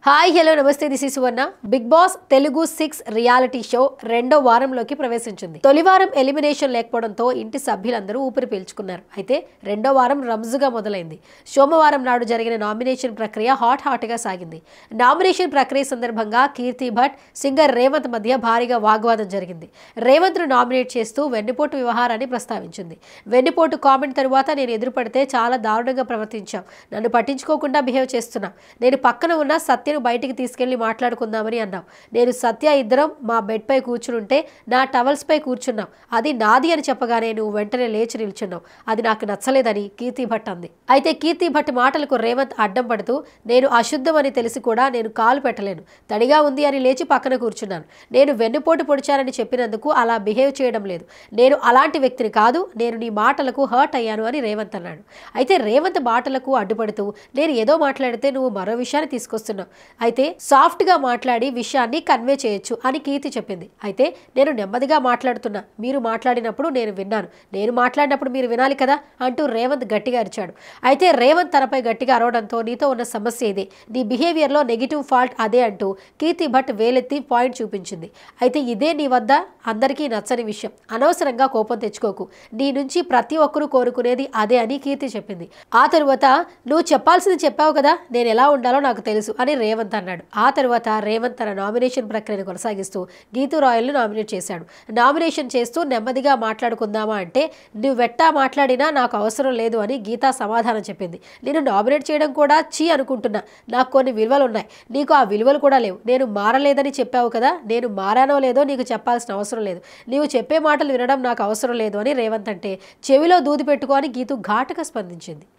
hi hello నమస్తే this ఈ Suvarna Big Boss Telugu six reality show రెండో వారంలోకి ప్రవేశించింది తొలి వారం ఎలిమినేషన్ లేకపోవడంతో ఇంటి సభ్యులందరూ ఊపిరి పీల్చుకున్నారు అయితే రెండో వారం రంజుగా మొదలైంది సోమవారం నాడు జరిగిన నామినేషన్ ప్రక్రియ హాట్ హాట్ గా సాగింది నామినేషన్ ప్రక్రియ సందర్భంగా కీర్తి భట్ సింగర్ రేవంత్ మధ్య భారీగా వాగ్వాదం జరిగింది రేవంత్ ను నామినేట్ చేస్తూ వెన్నుపోటు వ్యవహారాన్ని ప్రస్తావించింది వెన్నుపోటు కామెంట్ తరువాత నేను ఎదురుపడితే చాలా దారుణంగా ప్రవర్తించాం నన్ను పట్టించుకోకుండా బిహేవ్ చేస్తున్నా నేను పక్కన ఉన్న సత్యను బయటికి తీసుకెళ్లి మాట్లాడుకుందామని అన్నాం నేను సత్య ఇద్దరం మా బెడ్ పై కూర్చునుంటే నా టవల్స్ పై కూర్చున్నాం అది నాది అని చెప్పగానే నువ్వు వెంటనే లేచి నిల్చున్నావు అది నాకు నచ్చలేదని కీర్తి భట్ అంది అయితే కీర్తి భట్ మాటలకు రేవంత్ అడ్డం పడుతూ నేను అశుద్ధం అని తెలిసి కూడా నేను కాలు పెట్టలేను తడిగా ఉంది అని లేచి పక్కన కూర్చున్నాను నేను వెన్నుపోటు పొడిచానని చెప్పినందుకు అలా బిహేవ్ చేయడం లేదు నేను అలాంటి వ్యక్తిని కాదు నేను నీ మాటలకు హర్ట్ అయ్యాను అని రేవంత్ అన్నాడు అయితే రేవంత్ మాటలకు అడ్డుపడుతూ నేను ఏదో మాట్లాడితే నువ్వు మరో విషయాన్ని తీసుకొస్తున్నావు అయితే సాఫ్ట్గా మాట్లాడి విషయాన్ని కన్వే చేయొచ్చు అని కీర్తి చెప్పింది అయితే నేను నెమ్మదిగా మాట్లాడుతున్నా మీరు మాట్లాడినప్పుడు నేను విన్నాను నేను మాట్లాడినప్పుడు మీరు వినాలి కదా అంటూ రేవంత్ గట్టిగా అరిచాడు అయితే రేవంత్ తనపై గట్టిగా అరవడంతో నీతో ఉన్న సమస్య ఇదే నీ బిహేవియర్లో నెగిటివ్ ఫాల్ట్ అదే అంటూ కీర్తి భట్ వేలెత్తి పాయింట్ చూపించింది అయితే ఇదే నీ వద్ద అందరికీ నచ్చని విషయం అనవసరంగా కోపం తెచ్చుకోకు నీ నుంచి ప్రతి ఒక్కరూ కోరుకునేది అదే అని కీర్తి చెప్పింది ఆ తరువాత నువ్వు చెప్పాల్సింది చెప్పావు కదా నేను ఎలా ఉండాలో నాకు తెలుసు అని రేవంత్ అన్నాడు ఆ తరువాత రేవంత్ తన నామినేషన్ ప్రక్రియను కొనసాగిస్తూ గీతూ రాయల్ను నామినేట్ చేశాడు నామినేషన్ చేస్తూ నెమ్మదిగా మాట్లాడుకుందామా అంటే నువ్వు వెట్టా మాట్లాడినా నాకు అవసరం లేదు అని గీతా సమాధానం చెప్పింది నేను నామినేట్ చేయడం కూడా చీ అనుకుంటున్నా నాకు కొన్ని విలువలు ఉన్నాయి నీకు ఆ విలువలు కూడా లేవు నేను మారలేదని చెప్పావు కదా నేను మారానో లేదో నీకు చెప్పాల్సిన అవసరం లేదు నీవు చెప్పే మాటలు వినడం నాకు అవసరం లేదు అని రేవంత్ అంటే చెవిలో దూది పెట్టుకో అని గీతు ఘాటుగా స్పందించింది